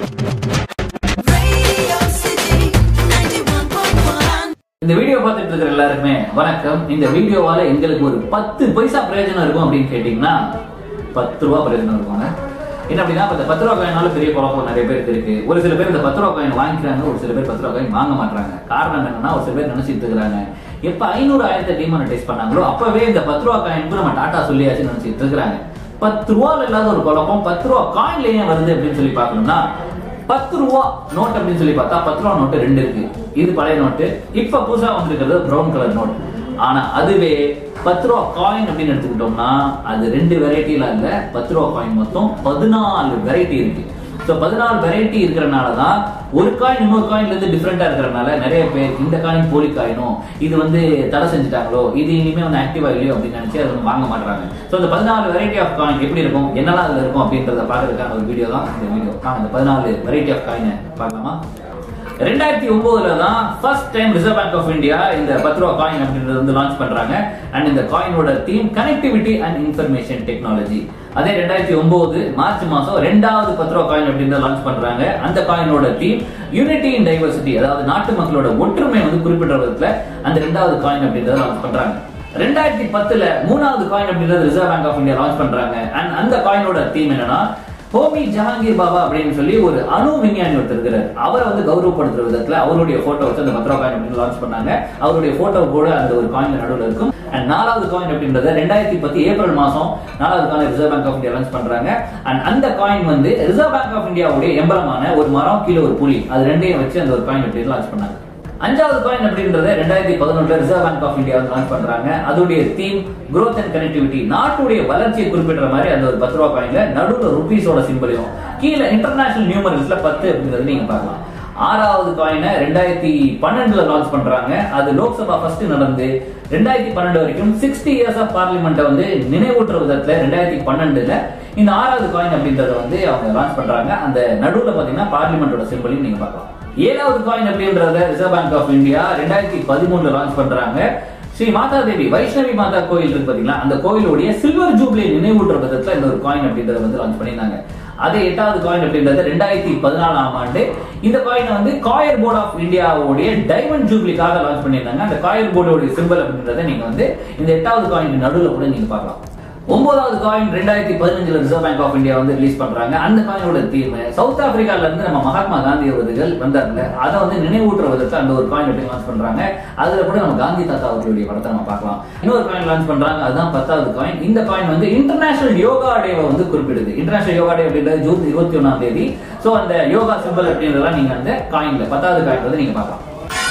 Radio City 91.1. இந்த video பார்த்துட்டு இருக்கிற எல்லாருக்குமே வணக்கம் இந்த வீடியோவால எங்களுக்கு ஒரு பத்து பைசா பிரயோஜனம் இருக்கும் அப்படின்னு கேட்டீங்கன்னா பத்து ரூபா பிரயோஜனம் இருக்குங்க என்ன அப்படின்னா இப்ப இந்த பத்து ரூபா காயினால பெரிய குழப்பம் நிறைய பேருக்கு இருக்கு ஒரு சில பேர் இந்த பத்து ரூபா காயின் வாங்கிக்கிறாங்க ஒரு சில பேர் பத்து ரூபா காயின் வாங்க மாட்டாங்க காரணம் என்னன்னா ஒரு சில பேர் நினைச்சிட்டு இருக்கிறாங்க எப்ப ஐநூறு ஆயிரத்தை டிமானிட்டைஸ் பண்ணாங்களோ அப்பவே இந்த பத்து ரூபா காயினுக்கு நம்ம டாடா சொல்லியாச்சு நினைச்சிட்டு இருக்கிறாங்க பத்து ரூபால இல்லாத ஒரு குழப்பம் பத்து ரூபா காயின்ல ஏன் வருது அப்படின்னு சொல்லி பார்க்கணும்னா பத்து ரூபா நோட் அப்படின்னு சொல்லி பார்த்தா பத்து ரூபா நோட்டு ரெண்டு இருக்கு இது பழைய நோட்டு இப்ப புதுசா வந்திருக்கிறது பிரவுன் கலர் நோட் ஆனா அதுவே பத்து ரூபா காயின் அப்படின்னு எடுத்துக்கிட்டோம்னா அது ரெண்டு வெரைட்டில இல்ல பத்து ரூபா காயின் மொத்தம் பதினாலு வெரைட்டி இருக்கு ஸோ பதினாலு வெரைட்டி இருக்கிறனால தான் ஒரு காயின் இன்னொரு காயின்ல இருந்து டிஃப்ரெண்டா இருக்கிறனால நிறைய பேர் இந்த காயின் போலி காயினோ இது வந்து தடை செஞ்சுட்டாங்களோ இது இனிமே வந்து ஆக்டிவா இல்லையோ அப்படின்னு நினைச்சு அதை வந்து வாங்க மாட்டாங்க ஸோ இந்த பதினாலு வெரைட்டி ஆஃப் காயின் எப்படி இருக்கும் என்னெல்லாம் அதுல இருக்கும் அப்படின்றத பார்க்கறதுக்கான ஒரு வீடியோ தான் இந்த வீடியோ நான் இந்த பதினாலு வெரைட்டி ஆஃப் காயினை பார்க்கலாமா ரெண்டாயிரத்தி ஒன்பதுல தான் first time Reserve bank of India இந்த பத்து ரூபா காயின் அப்படின்றது வந்து லான்ச் பண்றாங்க அண்ட் இந்த காயினோட theme connectivity and information technology அதே ரெண்டாயிரத்தி ஒன்பது மார்ச் மாசம் ரெண்டாவது பத்து ரூபா காயின் அப்படின்றத லான்ச் பண்றாங்க அந்த காயினோட தீம் யூனிட்டி இன் டைவர்சிட்டி அதாவது நாட்டு மக்களோட ஒற்றுமை வந்து குறிப்பிட்ட விதத்துல அந்த ரெண்டாவது காயின் அப்படின்றத லான்ச் பண்றாங்க ரெண்டாயிரத்தி பத்துல மூணாவது காயின் அப்படின்றது Reserve bank of India launch பண்றாங்க அண்ட் அந்த காயினோட தீம் என்னன்னா ஹோமி ஜஹாங்கீர் பாபா அப்படின்னு சொல்லி ஒரு அணு விஞ்ஞானி ஒருத்தர் இருக்கிறார் அவரை வந்து கௌரவப்படுத்துற விதத்துல அவருடைய போட்டோ வச்சு அந்த பத்ரா காயின் அப்படின்னு லான்ச் பண்ணாங்க அவருடைய போட்டோ கூட அந்த ஒரு காயின் நடுவில் இருக்கும் அண்ட் நாலாவது காயின் அப்படின்றத ரெண்டாயிரத்தி பத்து ஏப்ரல் மாசம் நாலாவது coin reserve bank of India launch பண்றாங்க அண்ட் அந்த காயின் வந்து ரிசர்வ் பேங்க் ஆஃப் இந்தியாவுடைய எம்பலமான ஒரு மரம் கீழே ஒரு புலி அது ரெண்டையும் வச்சு அந்த ஒரு காயின் அப்படின்னு லான்ச் பண்ணாங்க அஞ்சாவது காயின் அப்படின்றத ரெண்டாயிரத்தி பதினொன்றுல ரிசர்வ் பேங்க் ஆஃப் இந்தியா வந்து லான்ச் பண்றாங்க அதோடைய தீம் growth அண்ட் கனெக்டிவிட்டி நாட்டுடைய வளர்ச்சியை குறிப்பிடுற மாதிரி அந்த ஒரு பத்து ரூபா காயின்ல நடுவுல ருபீஸோட சிம்பிளையும் கீழே இன்டர்நேஷனல் நியூமரல்ஸ்ல பத்து அப்படின்றது நீங்க பார்க்கலாம் ஆறாவது காயினை ரெண்டாயிரத்தி பன்னெண்டுல லான்ச் பண்றாங்க அது லோக்சபா ஃபர்ஸ்ட் நடந்து ரெண்டாயிரத்தி பன்னெண்டு வரைக்கும் சிக்ஸ்டி இயர்ஸ் ஆஃப் பார்லிமெண்ட்டை வந்து நினைவூட்டுற விதத்துல ரெண்டாயிரத்தி பன்னெண்டுல இந்த ஆறாவது காயின் அப்படின்றத வந்து அவங்க லான்ச் பண்றாங்க அந்த நடுவுல பாத்தீங்கன்னா பார்லிமெண்டோட சிம்பிளையும் நீங்க பார்க்கலாம் ஏழாவது காயின் அப்படின்றத ரிசர்வ் பேங்க் ஆஃப் இந்தியா ரெண்டாயிரத்தி பதிமூணுல லான்ச் பண்றாங்க ஸ்ரீ மாதா தேவி வைஷ்ணவி மாதா கோயில் இருக்கு பாத்தீங்களா அந்த கோயிலுடைய சில்வர் ஜூப்ளி நினைவூட்டுற விதத்துல இந்த ஒரு காயின் அப்படின்றத வந்து லான்ச் பண்ணியிருந்தாங்க அதே எட்டாவது காயின் அப்படின்றது ரெண்டாயிரத்தி பதினாலாம் ஆண்டு இந்த காயினை வந்து காயர் போர்ட் ஆஃப் இந்தியாவுடைய டைமண்ட் ஜூப்ளிக்காக லான்ச் பண்ணியிருந்தாங்க அந்த காயர் போர்டோட சிம்பிள் அப்படின்றத நீங்க வந்து இந்த எட்டாவது காயின் நடுவில் கூட நீங்க பார்க்கலாம் ஒன்பதாவது காயின் ரெண்டாயிரத்தி பதினஞ்சுல ரிசர்வ் பேங்க் ஆஃப் இந்தியா வந்து ரிலீஸ் பண்றாங்க அந்த காயினோட தீம் சவுத் ஆப்பிரிக்கால இருந்து நம்ம மகாத்மா காந்தி அவர்கள் வந்தார்ல அதை வந்து நினைவூட்டுற விதத்துல அந்த ஒரு காயின் எப்படி லான்ச் பண்றாங்க அதுல கூட நம்ம காந்தி தாத்தா அவர்களுடைய படத்தை நம்ம பார்க்கலாம் இன்னொரு காயின் லான்ச் பண்றாங்க அதுதான் பத்தாவது காயின் இந்த காயின் வந்து இன்டர்நேஷனல் யோகா டேவை வந்து குறிப்பிடுது இன்டர்நேஷனல் யோகா டே அப்படின்றது ஜூன் இருபத்தி ஒன்னாம் தேதி சோ அந்த யோகா சிம்பிள் அப்படின்றதெல்லாம் நீங்க அந்த காயின்ல பத்தாவது காயின் வந்து நீங்க பார்க்கலாம்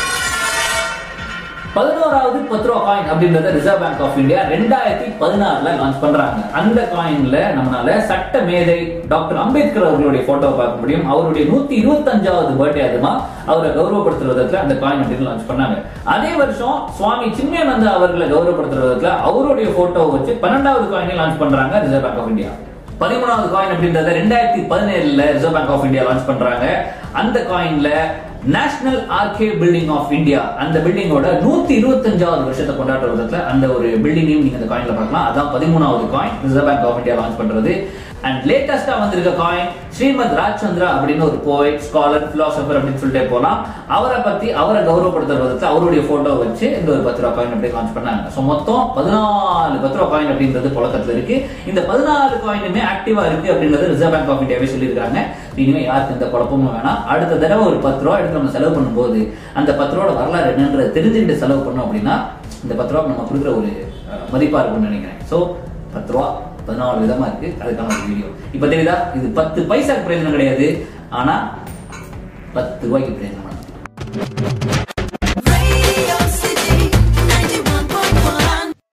பதினோராவது பத்து ரூபா காயின் அப்படின்றத ரிசர்வ் பேங்க் ஆஃப் இந்தியா ரெண்டாயிரத்தி பதினாறுல லான்ச் பண்றாங்க அந்த காயின்ல நம்மளால சட்ட மேதை டாக்டர் அம்பேத்கர் அவர்களுடைய போட்டோ பார்க்க முடியும் அவருடைய நூத்தி இருபத்தஞ்சாவது பர்த்டே அதுமா அவரை கௌரவப்படுத்துற விதத்துல அந்த காயின் அப்படின்னு லான்ச் பண்ணாங்க அதே வருஷம் சுவாமி சின்மயானந்தா அவர்களை கௌரவப்படுத்துற விதத்துல அவருடைய போட்டோ வச்சு பன்னெண்டாவது காயினை லான்ச் பண்றாங்க ரிசர்வ் பேங்க் ஆஃப் இந்தியா பதிமூணாவது காயின் அப்படின்றத ரெண்டாயிரத்தி பதினேழுல reserve bank of India launch பண்றாங்க அந்த காயின்ல national archive building of India அந்த பில்டிங்கோட நூத்தி இருபத்தஞ்சாவது வருஷத்தை கொண்டாடுற விதத்துல அந்த ஒரு பில்டிங்கையும் நீங்க அந்த காயின்ல பார்க்கலாம் அதான் பதிமூணாவது coin reserve bank of India launch பண்றது அண்ட் லேட்டஸ்டா வந்திருக்க காயின் ஸ்ரீமத் ராஜ்சந்திரா அப்படின்னு ஒரு போய்ட் ஸ்காலர் பிலாசபர் அப்படின்னு சொல்லிட்டே போலாம் அவரை பத்தி அவரை கௌரவப்படுத்துற விதத்துல அவருடைய போட்டோ வச்சு இந்த ஒரு பத்து ரூபா காயின் அப்படி லான்ச் பண்ணாங்க ஸோ மொத்தம் பதினாலு பத்து ரூபா காயின் அப்படின்றது புழக்கத்துல இருக்கு இந்த பதினாலு காயினுமே ஆக்டிவா இருக்கு அப்படின்றது ரிசர்வ் பேங்க் ஆஃப் இந்தியாவே சொல்லியிருக்காங்க இனிமே யாருக்கு எந்த குழப்பமும் வேணாம் அடுத்த தடவை ஒரு பத்து ரூபா எடுத்து நம்ம செலவு பண்ணும்போது அந்த பத்து ரூபோட வரலாறு என்னன்றது தெரிஞ்சுக்கிட்டு செலவு பண்ணோம் அப்படின்னா இந்த பத்து ரூபா நம்ம கொடுக்குற ஒரு அஹ், மதிப்பா இருக்கும்னு நினைக்கிறேன் ஸோ பத்து ரூபா பதினாலு விதமா இருக்கு அதுக்கான ஒரு வீடியோ இப்ப தெரியுதா இது பத்து பைசாக்கு பிரயோஜனம் கிடையாது ஆனா பத்து ரூபாய்க்கு பிரயோஜனம்